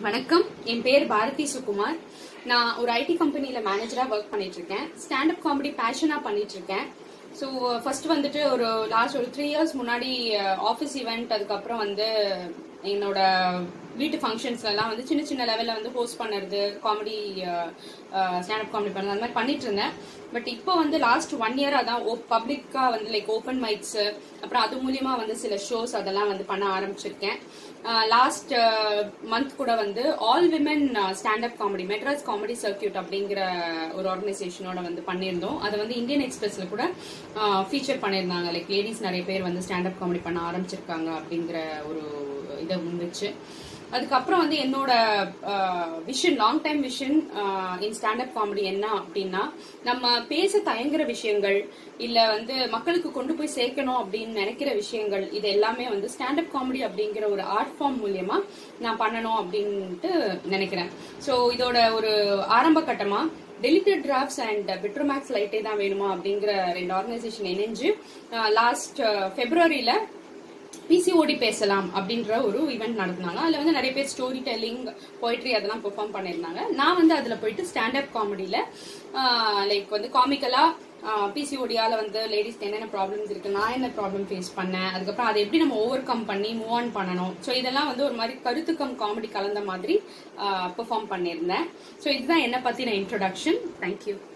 வணக்கம் என் பேர் பாரதி சுகுமார் நான் ஒரு ஐடி கம்பெனில மேனேஜரா ஒர்க் பண்ணிட்டு இருக்கேன் ஸ்டாண்டப் காமெடி பேஷனா பண்ணிட்டு இருக்கேன் ஸோ ஃபர்ஸ்ட் வந்துட்டு ஒரு லாஸ்ட் ஒரு த்ரீ இயர்ஸ் முன்னாடி ஆஃபீஸ் ஈவெண்ட் அதுக்கப்புறம் வந்து என்னோட வீட்டு ஃபங்க்ஷன்ஸ்ல எல்லாம் வந்து சின்ன சின்ன லெவல்ல வந்து ஹோஸ்ட் பண்ணுறது காமெடி ஸ்டாண்டப் காமெடி பண்ணுறது அந்த மாதிரி பண்ணிட்டு இருந்தேன் பட் இப்போ வந்து லாஸ்ட் ஒன் இயராக தான் பப்ளிக்கா வந்து லைக் ஓப்பன் மைக்ஸ் அப்புறம் அது மூலியமா வந்து சில ஷோஸ் அதெல்லாம் வந்து பண்ண ஆரம்பிச்சிருக்கேன் லாஸ்ட் மந்த் கூட வந்து all women standup comedy Madras comedy circuit அப்படிங்கிற ஒரு ஆர்கனைசேஷனோட வந்து பண்ணியிருந்தோம் அதை வந்து இந்தியன் எக்ஸ்பிரஸ்ல கூட ஃபீச்சர் பண்ணியிருந்தாங்க லைக் லேடிஸ் நிறைய பேர் வந்து ஸ்டாண்டப் காமெடி பண்ண ஆரம்பிச்சிருக்காங்க அப்படிங்கிற ஒரு இதை முன்வச்சு அதுக்கப்புறம் வந்து என்னோட vision long time vision in standup comedy என்ன அப்படின்னா நம்ம பேச தயங்குற விஷயங்கள் இல்ல வந்து மக்களுக்கு கொண்டு போய் சேர்க்கணும் அப்படின்னு நினைக்கிற விஷயங்கள் இது எல்லாமே வந்து ஸ்டாண்டப் காமெடி அப்படிங்கிற ஒரு ஆர்ட் ஃபார்ம் மூலியமா நான் பண்ணணும் அப்படின்ட்டு நினைக்கிறேன் ஸோ இதோட ஒரு ஆரம்ப கட்டமா டெலிட்டட் டிராப்ஸ் அண்ட் பெட்ரோமேக்ஸ் லைட்டே தான் வேணுமா அப்படிங்கிற ரெண்டு ஆர்கனைசேஷன் இணைஞ்சு லாஸ்ட் பிப்ரவரியில பிசிஓடி பேசலாம் அப்படின்ற ஒரு ஈவெண்ட் நடத்தினாங்க அதுல வந்து நிறைய பேர் ஸ்டோரி டெல்லிங் போய்ட்ரி அதெல்லாம் பெர்ஃபார்ம் பண்ணியிருந்தாங்க நான் வந்து அதுல போயிட்டு ஸ்டாண்டப் காமெடியில லைக் வந்து காமிக்கலா பிசிஓடியால வந்து லேடிஸ்க்கு என்னென்ன ப்ராப்ளம்ஸ் இருக்கு நான் என்ன ப்ராப்ளம் ஃபேஸ் பண்ணேன் அதுக்கப்புறம் அதை எப்படி நம்ம ஓவர் கம் பண்ணி மூவ் ஆன் பண்ணணும் ஸோ இதெல்லாம் வந்து ஒரு மாதிரி கருத்துக்கம் காமெடி கலந்த மாதிரி பெர்ஃபார்ம் பண்ணியிருந்தேன் ஸோ இதுதான் என்னை பத்தின இன்ட்ரோடக்ஷன் தேங்க்யூ